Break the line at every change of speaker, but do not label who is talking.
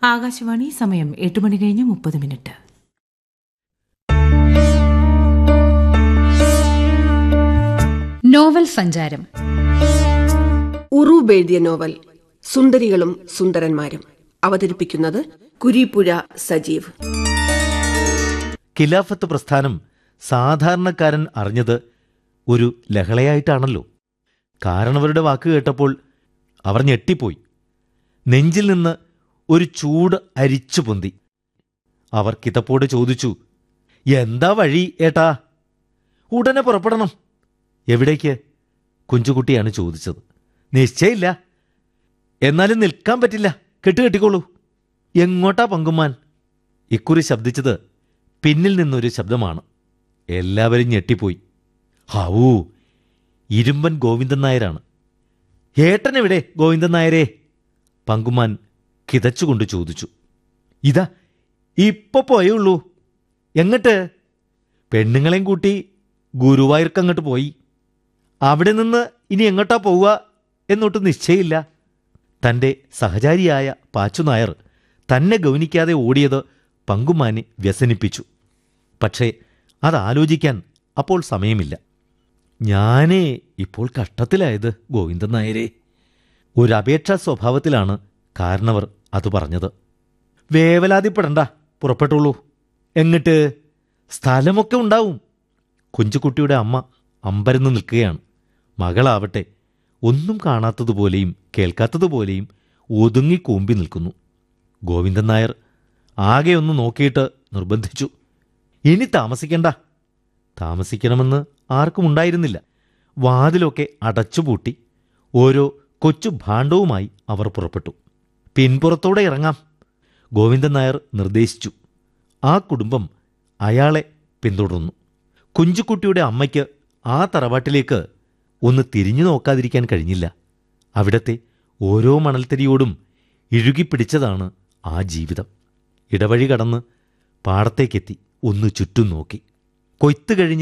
ആകാശവാണി സമയം എട്ട് മണി കഴിഞ്ഞ് മുപ്പത് മിനിറ്റ്
നോവൽ സഞ്ചാരം
ഉറൂബ് എഴുതിയ നോവൽ സുന്ദരികളും സുന്ദരന്മാരും അവതരിപ്പിക്കുന്നത് കുരീപ്പുഴ സജീവ്
ഖിലാഫത്ത് പ്രസ്ഥാനം സാധാരണക്കാരൻ അറിഞ്ഞത് ഒരു ലഹളയായിട്ടാണല്ലോ കാരണവരുടെ വാക്ക് കേട്ടപ്പോൾ അവർ ഞെട്ടിപ്പോയി നെഞ്ചിൽ നിന്ന് ഒരു ചൂട് അരിച്ചു പൊന്തി അവർ കിതപ്പോട് ചോദിച്ചു എന്താ വഴി ഏട്ടാ ഉടനെ പുറപ്പെടണം എവിടേക്ക് കുഞ്ചുകുട്ടിയാണ് ചോദിച്ചത് നിശ്ചയില്ല എന്നാലും നിൽക്കാൻ പറ്റില്ല കെട്ടുകെട്ടിക്കോളൂ എങ്ങോട്ടാ പങ്കുമാൻ ഇക്കുറി ശബ്ദിച്ചത് പിന്നിൽ നിന്നൊരു ശബ്ദമാണ് എല്ലാവരും ഞെട്ടിപ്പോയി ഹൗ ഇരുമ്പൻ ഗോവിന്ദൻ നായരാണ് ഏട്ടനെവിടെ ഗോവിന്ദൻ നായരെ പങ്കുമാൻ കിതച്ചുകൊണ്ട് ചോദിച്ചു ഇതാ ഇപ്പൊ പോയുള്ളൂ എങ്ങട്ട് പെണ്ണുങ്ങളെയും കൂട്ടി ഗുരുവായൂർക്കങ്ങോട്ട് പോയി അവിടെ നിന്ന് ഇനി എങ്ങോട്ടാ പോവുക എന്നൊട്ട് നിശ്ചയില്ല തൻ്റെ സഹചാരിയായ പാച്ചുനായർ തന്നെ ഗൗനിക്കാതെ ഓടിയത് പങ്കുമാനെ വ്യസനിപ്പിച്ചു പക്ഷേ അതാലോചിക്കാൻ അപ്പോൾ സമയമില്ല ഞാനേ ഇപ്പോൾ കഷ്ടത്തിലായത് ഗോവിന്ദൻ നായരെ ഒരപേക്ഷാ സ്വഭാവത്തിലാണ് കാരണവർ അത് പറഞ്ഞത് വേവലാതിപ്പെടണ്ട പുറപ്പെട്ടുള്ളൂ എങ്ങിട്ട് സ്ഥലമൊക്കെ ഉണ്ടാവും കുഞ്ചുകുട്ടിയുടെ അമ്മ അമ്പരന്ന് നിൽക്കുകയാണ് മകളാവട്ടെ ഒന്നും കാണാത്തതുപോലെയും കേൾക്കാത്തതുപോലെയും ഒതുങ്ങി കൂമ്പി നിൽക്കുന്നു ഗോവിന്ദൻ നായർ ആകെ ഒന്ന് നോക്കിയിട്ട് നിർബന്ധിച്ചു ഇനി താമസിക്കണ്ട താമസിക്കണമെന്ന് ആർക്കും ഉണ്ടായിരുന്നില്ല വാതിലൊക്കെ അടച്ചുപൂട്ടി ഓരോ കൊച്ചു ഭാണ്ഡവുമായി അവർ പുറപ്പെട്ടു പിൻപുറത്തോടെ ഇറങ്ങാം ഗോവിന്ദൻ നായർ നിർദ്ദേശിച്ചു ആ കുടുംബം അയാളെ പിന്തുടർന്നു കുഞ്ചുകുട്ടിയുടെ അമ്മയ്ക്ക് ആ തറവാട്ടിലേക്ക് ഒന്ന് തിരിഞ്ഞു നോക്കാതിരിക്കാൻ കഴിഞ്ഞില്ല അവിടത്തെ ഓരോ മണൽത്തരിയോടും ഇഴുകിപ്പിടിച്ചതാണ് ആ ജീവിതം ഇടവഴി കടന്ന് പാടത്തേക്കെത്തി ഒന്ന് ചുറ്റും നോക്കി കൊയ്ത്ത് കഴിഞ്ഞ്